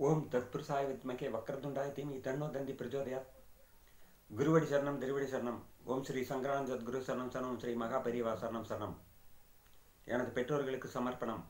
ஓம் தத்புருஷாய வித்மகே வக்ரதுண்டாய தீமி தன்னோ தந்தி பிரச்சோதயாத் குருவடி சரணம் திருவடி சரணம் ஓம் ஸ்ரீ சங்கரான் சத்குரு சரணம் சரணம் ஸ்ரீ மகா பெரியவா சரணம் சரணம் எனது பெற்றோர்களுக்கு சமர்ப்பணம்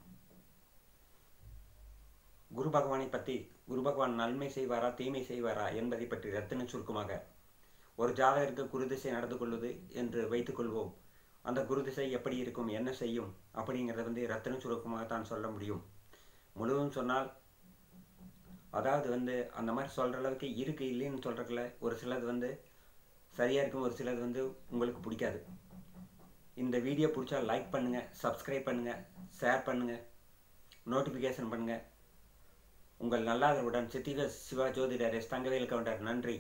குரு பகவானை பற்றி குரு பகவான் நன்மை செய்வாரா தீமை செய்வாரா என்பதை பற்றி ரத்தின சுருக்கமாக ஒரு ஜாதகருக்கு குரு திசை நடந்து கொள்வது என்று வைத்துக்கொள்வோம் அந்த குரு திசை எப்படி இருக்கும் என்ன செய்யும் அப்படிங்கிறத வந்து ரத்தின சுருக்கமாக தான் சொல்ல முடியும் முழுவதும் சொன்னால் அதாவது வந்து அந்த மாதிரி சொல்கிற அளவுக்கு இருக்கு இல்லைன்னு சொல்கிறதுல ஒரு சிலது வந்து சரியாக இருக்கும் ஒரு சிலது வந்து உங்களுக்கு பிடிக்காது இந்த வீடியோ பிடிச்சா லைக் பண்ணுங்கள் சப்ஸ்கிரைப் பண்ணுங்கள் ஷேர் பண்ணுங்கள் நோட்டிஃபிகேஷன் பண்ணுங்கள் உங்கள் நல்லாதருடன் சித்திக சிவா ஜோதிடர் எஸ் தங்கவேல் கவுண்டர் நன்றி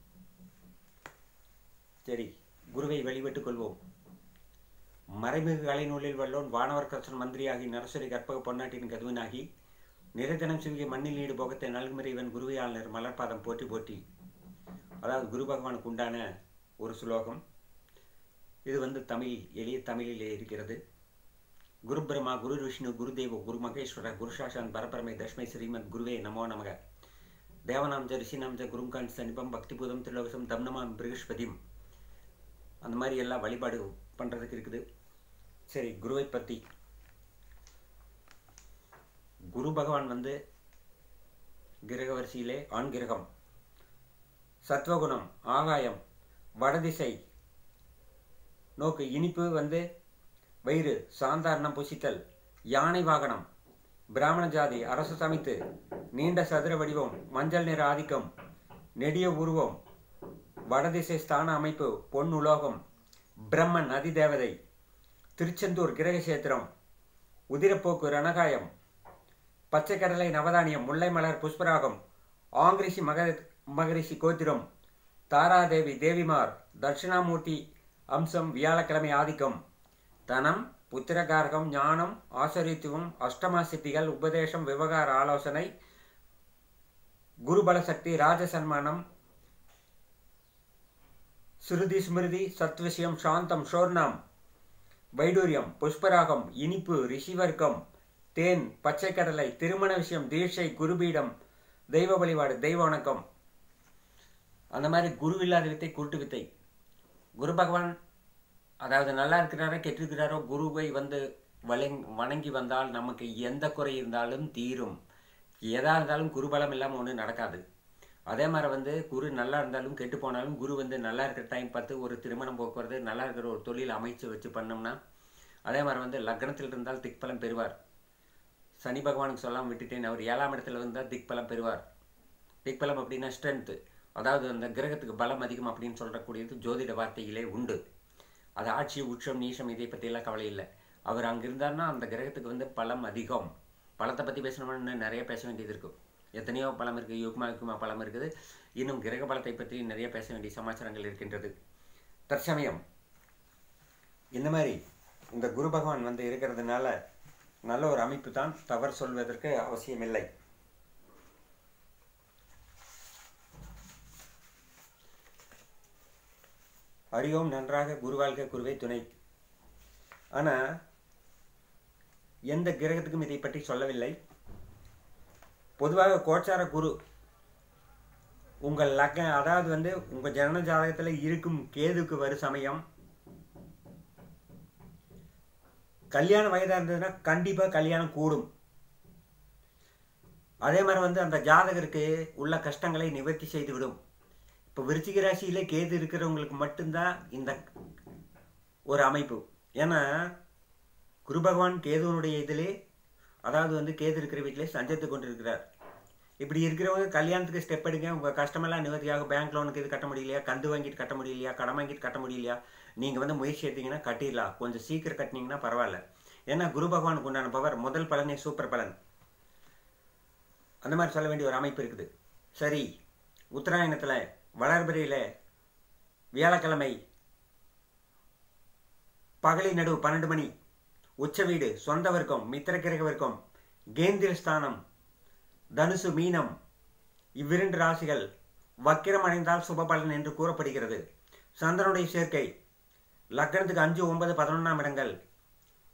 சரி குருவை வழிபட்டுக் கொள்வோம் மறைமிகு கலைநூலில் வல்லோன் வானவர் கர்சன் மந்திரியாகி நரசரி கற்பக பொன்னாட்டின் கதுவனாகி நிரஞ்சனம் சிவிகை மண்ணில் நீடு போகத்தை நல்குமறைவன் குருவையாளர் மலர்பாதம் போற்றி போற்றி அதாவது குரு பகவானுக்கு உண்டான ஒரு சுலோகம் இது வந்து தமிழ் எளிய தமிழிலே இருக்கிறது குரு பிரம்மா குரு விஷ்ணு குருதேவ குரு மகேஸ்வர குரு சாஷான் பரபரமை தஷ்மை ஸ்ரீமத் குருவே நமோ நமக தேவநாம் ஜ ரிஷிநாம் ஜ குருங்கான் சனிபம் பக்திபூதம் திருலோகசம் தம்னமாம் பிருகஸ்பதியும் அந்த மாதிரி எல்லாம் வழிபாடு பண்ணுறதுக்கு இருக்குது சரி குருவை பற்றி குரு பகவான் வந்து கிரக வரிசையிலே ஆண் கிரகம் சத்வகுணம் ஆகாயம் வடதிசை நோக்கு இனிப்பு வந்து வயிறு சாந்தாரணம் புசித்தல் யானை வாகனம் பிராமண ஜாதி அரசு சமைத்து நீண்ட சதுர வடிவம் மஞ்சள் நிற ஆதிக்கம் நெடிய உருவம் வடதிசை ஸ்தான அமைப்பு பொன் உலோகம் பிரம்மன் அதிதேவதை திருச்செந்தூர் கிரகசேத்திரம் உதிரப்போக்கு ரணகாயம் பச்சைக்கடலை நவதானியம் முல்லை மலர் புஷ்பராகம் ஆங்கிரிஷி மக மகரிஷி கோத்திரம் தாராதேவி தேவிமார் தட்சிணாமூர்த்தி அம்சம் வியாழக்கிழமை ஆதிக்கம் தனம் புத்திரகாரகம் ஞானம் ஆசரித்துவம் அஷ்டமா சித்திகள் உபதேசம் விவகார ஆலோசனை குருபல சக்தி ராஜசன்மானம் ஸ்ருதி ஸ்மிருதி சத்விஷயம் சாந்தம் ஷோர்ணம் வைடூரியம் புஷ்பராகம் இனிப்பு ரிஷிவர்க்கம் தேன் பச்சைக்கடலை திருமண விஷயம் தீட்சை குருபீடம் தெய்வ வழிபாடு தெய்வ வணக்கம் அந்த மாதிரி குரு இல்லாத வித்தை குருட்டு வித்தை குரு பகவான் அதாவது நல்லா இருக்கிறாரோ கெட்டிருக்கிறாரோ குருவை வந்து வழங் வணங்கி வந்தால் நமக்கு எந்த குறை இருந்தாலும் தீரும் எதா இருந்தாலும் குருபலம் இல்லாமல் ஒன்றும் நடக்காது அதே மாதிரி வந்து குரு நல்லா இருந்தாலும் கெட்டு போனாலும் குரு வந்து நல்லா இருக்கிற டைம் பார்த்து ஒரு திருமணம் போக்குவரது நல்லா இருக்கிற ஒரு தொழில் அமைச்சு வச்சு பண்ணோம்னா அதே மாதிரி வந்து லக்னத்தில் இருந்தால் திக்பலம் பெறுவார் சனி பகவானுக்கு சொல்லாமல் விட்டுட்டேன் அவர் ஏழாம் இடத்துல இருந்தால் திக்பலம் பெறுவார் திக்பலம் அப்படின்னா ஸ்ட்ரென்த்து அதாவது அந்த கிரகத்துக்கு பலம் அதிகம் அப்படின்னு சொல்லக்கூடியது ஜோதிட வார்த்தையிலே உண்டு அது ஆட்சி உச்சம் நீஷம் இதை பற்றியெல்லாம் கவலை இல்லை அவர் அங்கே இருந்தார்னா அந்த கிரகத்துக்கு வந்து பலம் அதிகம் பலத்தை பற்றி பேசணும்னு நிறைய பேச வேண்டியது இருக்கும் எத்தனையோ பலம் இருக்குது யுக்மா யுக்மா பலம் இருக்குது இன்னும் கிரக பலத்தை பற்றி நிறைய பேச வேண்டிய சமாச்சாரங்கள் இருக்கின்றது தற்சமயம் இந்த மாதிரி இந்த குரு பகவான் வந்து இருக்கிறதுனால நல்ல ஒரு அமைப்பு தான் தவறு சொல்வதற்கு அவசியமில்லை அறியோம் நன்றாக குருவாழ்க குருவே துணை ஆனால் எந்த கிரகத்துக்கும் இதை பற்றி சொல்லவில்லை பொதுவாக கோச்சார குரு உங்கள் லக்க அதாவது வந்து உங்கள் ஜனன ஜாதகத்தில் இருக்கும் கேதுக்கு வரும் சமயம் கல்யாண வயதாக இருந்ததுன்னா கண்டிப்பாக கல்யாணம் கூடும் அதே மாதிரி வந்து அந்த ஜாதகருக்கு உள்ள கஷ்டங்களை நிவர்த்தி செய்துவிடும் இப்போ விருச்சிக ராசியிலே கேது இருக்கிறவங்களுக்கு மட்டும்தான் இந்த ஒரு அமைப்பு ஏன்னா குரு பகவான் கேதுவனுடைய இதிலே அதாவது வந்து கேது இருக்கிற வீட்டிலே சஞ்சத்து கொண்டு இருக்கிறார் இப்படி இருக்கிறவங்க கல்யாணத்துக்கு ஸ்டெப் எடுங்க உங்கள் கஷ்டமெல்லாம் நிவர்த்தியாக பேங்க் லோனுக்கு இது கட்ட முடியலையா கந்து வாங்கிட்டு கட்ட முடியலையா கடன் வாங்கிட்டு கட்ட முடியலையா நீங்கள் வந்து முயற்சி எடுத்தீங்கன்னா கட்டிடலாம் கொஞ்சம் சீக்கிரம் கட்டினீங்கன்னா பரவாயில்ல ஏன்னா குரு பகவானுக்கு உண்டான பவர் முதல் பலனே சூப்பர் பலன் அந்த மாதிரி சொல்ல வேண்டிய ஒரு அமைப்பு இருக்குது சரி உத்தராயணத்தில் வளர்பிறையில் வியாழக்கிழமை பகலி நடுவு பன்னெண்டு மணி உச்ச வீடு சொந்த வர்க்கம் மித்திரக்கிரக வர்க்கம் கேந்திர ஸ்தானம் தனுசு மீனம் இவ்விரண்டு ராசிகள் வக்கிரம் அடைந்தால் சுபபலன் என்று கூறப்படுகிறது சந்திரனுடைய சேர்க்கை லக்னத்துக்கு அஞ்சு ஒன்பது பதினொன்றாம் இடங்கள்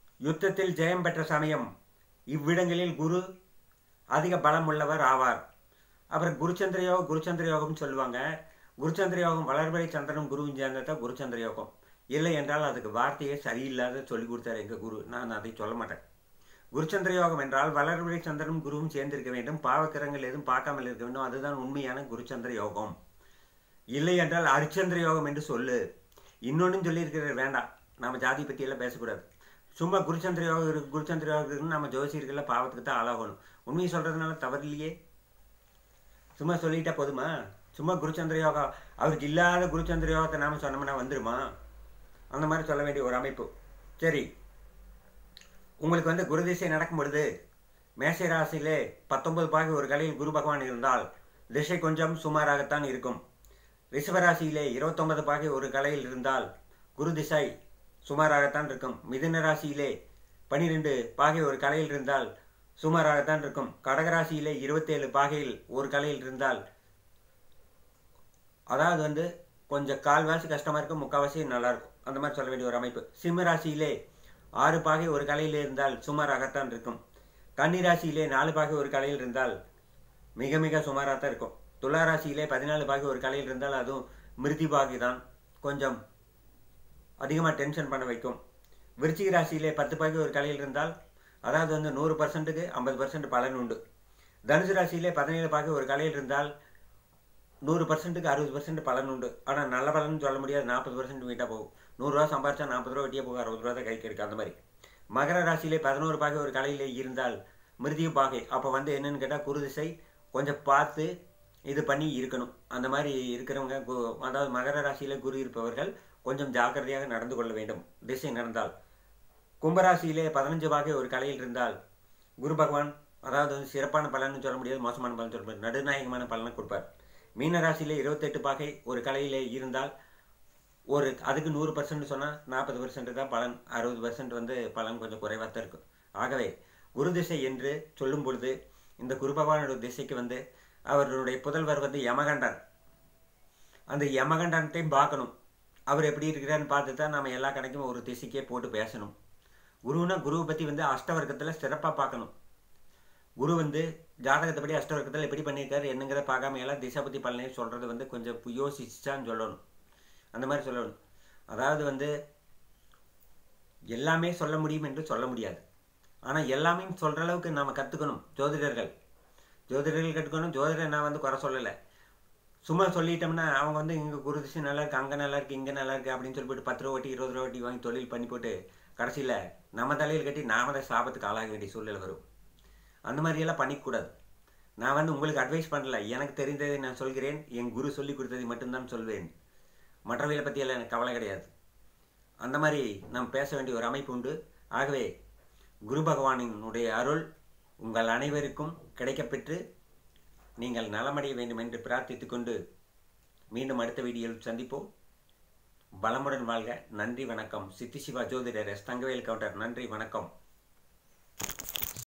யுத்தத்தில் ஜெயம் பெற்ற சமயம் இவ்விடங்களில் குரு அதிக பலம் உள்ளவர் ஆவார் அப்புறம் குருச்சந்திர யோகம் குருச்சந்திர யோகம்னு சொல்லுவாங்க குருச்சந்திர யோகம் வளர்பறை சந்திரனும் குருவும் சேர்ந்ததான் குருச்சந்திர யோகம் இல்லை என்றால் அதுக்கு வார்த்தையே சரியில்லாத சொல்லி கொடுத்தாரு எங்கள் குரு நான் அதை சொல்ல மாட்டேன் குருச்சந்திர யோகம் என்றால் வளர்பிறை சந்திரனும் குருவும் சேர்ந்திருக்க வேண்டும் பாவக்கிரங்கள் எதுவும் பார்க்காமல் இருக்க வேண்டும் அதுதான் உண்மையான குருச்சந்திர யோகம் இல்லை என்றால் அரிச்சந்திர யோகம் என்று சொல்லு இன்னொன்றும் சொல்லியிருக்கிறது வேண்டாம் நம்ம ஜாதி பற்றியெல்லாம் பேசக்கூடாது சும்மா குருச்சந்திர யோகம் இருக்கு குருச்சந்திர யோகம் இருக்குன்னு நம்ம ஜோசியர்கள்லாம் பாவத்துக்கு தான் ஆளாகணும் உண்மையை சொல்கிறதுனால தவறு இல்லையே சும்மா சொல்லிட்டா போதுமா சும்மா குருச்சந்திர யோகா அவருக்கு இல்லாத குருச்சந்திர யோகத்தை நாம சொன்னோம்னா வந்துருமா அந்த மாதிரி சொல்ல வேண்டிய ஒரு அமைப்பு சரி உங்களுக்கு வந்து குரு திசை நடக்கும் பொழுது மேசை ராசியிலே பத்தொன்பது பாகை ஒரு கலையில் குரு பகவான் இருந்தால் திசை கொஞ்சம் சுமாராகத்தான் இருக்கும் ரிஷபராசியிலே இருபத்தொன்பது பாகை ஒரு கலையில் இருந்தால் குரு திசை சுமாராகத்தான் இருக்கும் மிதுன ராசியிலே பனிரெண்டு பாகை ஒரு கலையில் இருந்தால் சுமாராகத்தான் இருக்கும் கடகராசியிலே இருபத்தேழு பாகையில் ஒரு கலையில் இருந்தால் அதாவது வந்து கொஞ்சம் கால்வாசி கஷ்டமாக இருக்கும் முக்கால்வாசி நல்லா இருக்கும் அந்த மாதிரி சொல்ல வேண்டிய ஒரு அமைப்பு சிம்ம ராசியிலே ஆறு பாகை ஒரு கலையில் இருந்தால் சுமாராகத்தான் இருக்கும் கன்னி ராசியிலே நாலு பாகை ஒரு கலையில் இருந்தால் மிக மிக சுமாராக தான் இருக்கும் துலா ராசியிலே பதினாலு பாகை ஒரு கலையில் இருந்தால் அதுவும் மிருதி பாகை தான் கொஞ்சம் அதிகமாக டென்ஷன் பண்ண வைக்கும் விருச்சிக ராசியிலே பத்து பாகை ஒரு கலையில் இருந்தால் அதாவது வந்து நூறு பர்சன்ட்டுக்கு ஐம்பது பர்சன்ட் பலன் உண்டு தனுசு ராசியிலே பதினேழு பாகை ஒரு கலையில் இருந்தால் நூறு பர்சன்ட்டுக்கு அறுபது பர்சன்ட் பலன் உண்டு ஆனால் நல்ல பலன் சொல்ல முடியாது நாற்பது பர்சன்ட் வீட்டாக போகும் நூறுரூவா சம்பாரிச்சா நாற்பது ரூபா வெட்டியே போகும் அறுபது ரூபா தான் கைக்கு இருக்கு அந்த மாதிரி மகர ராசியிலே பதினோரு பாகை ஒரு கலையிலே இருந்தால் மிருதிய பாகை அப்போ வந்து என்னன்னு கேட்டால் குரு திசை கொஞ்சம் பார்த்து இது பண்ணி இருக்கணும் அந்த மாதிரி இருக்கிறவங்க கு- அதாவது மகர ராசியில குரு இருப்பவர்கள் கொஞ்சம் ஜாக்கிரதையாக நடந்து கொள்ள வேண்டும் திசை நடந்தால் கும்பராசியிலே பதினஞ்சு பாகை ஒரு கலையில் இருந்தால் குரு பகவான் அதாவது வந்து சிறப்பான பலன்னு சொல்ல முடியாது மோசமான பலன் சொல்ல முடியாது நடுநாயகமான பலனை கொடுப்பார் மீன ராசியிலே இருபத்தெட்டு பாகை ஒரு கலையிலே இருந்தால் ஒரு அதுக்கு நூறு பர்சன்ட் சொன்னால் நாற்பது பர்சன்ட் தான் பலன் அறுபது பர்சன்ட் வந்து பலன் கொஞ்சம் குறைவாக தான் இருக்கும் ஆகவே குரு திசை என்று சொல்லும் பொழுது இந்த குரு பகவானோட திசைக்கு வந்து அவருடைய புதல்வர் வந்து யமகண்டன் அந்த யமகண்டனத்தையும் பார்க்கணும் அவர் எப்படி இருக்கிறான்னு பார்த்து தான் நம்ம எல்லா கணக்கும் ஒரு திசைக்கே போட்டு பேசணும் குருன்னா குருவை பற்றி வந்து அஷ்டவர்க்கத்தில் சிறப்பாக பார்க்கணும் குரு வந்து ஜாதகத்தைப்படி அஷ்டவர்க்கத்தில் எப்படி பண்ணியிருக்காரு என்னங்கிறத பார்க்காம எல்லாம் திசை பற்றி பலனையும் சொல்கிறது வந்து கொஞ்சம் யோசிச்சான்னு சொல்லணும் அந்த மாதிரி சொல்லணும் அதாவது வந்து எல்லாமே சொல்ல முடியும் என்று சொல்ல முடியாது ஆனால் எல்லாமே சொல்கிற அளவுக்கு நாம் கற்றுக்கணும் ஜோதிடர்கள் ஜோதிடர்கள் கற்றுக்கணும் ஜோதிடர் நான் வந்து குறை சொல்லலை சும்மா சொல்லிட்டோம்னா அவங்க வந்து இங்கே குரு திசை நல்லா இருக்கு அங்கே நல்லா இருக்கு இங்கே நல்லா இருக்கு அப்படின்னு சொல்லிட்டு பத்து ரூபா வட்டி இருபது ரூபா வட்டி வாங்கி தொழில் பண்ணி போட்டு கடைசியில் நம்ம தலையில் கட்டி நாம தான் சாபத்துக்கு ஆளாக வேண்டிய சூழ்நிலை வரும் அந்த மாதிரியெல்லாம் பண்ணிக்கூடாது நான் வந்து உங்களுக்கு அட்வைஸ் பண்ணல எனக்கு தெரிந்ததை நான் சொல்கிறேன் என் குரு சொல்லி கொடுத்ததை மட்டும்தான் சொல்வேன் மற்றவைகளை பற்றியெல்லாம் எனக்கு கவலை கிடையாது அந்த மாதிரி நாம் பேச வேண்டிய ஒரு அமைப்பு உண்டு ஆகவே குரு பகவானினுடைய அருள் உங்கள் அனைவருக்கும் கிடைக்கப்பெற்று நீங்கள் நலமடைய வேண்டும் என்று பிரார்த்தித்துக் கொண்டு மீண்டும் அடுத்த வீடியோவில் சந்திப்போம் பலமுடன் வாழ்க நன்றி வணக்கம் சித்தி சிவா ஜோதிடர் எஸ் தங்கவேல் கவுண்டர் நன்றி வணக்கம்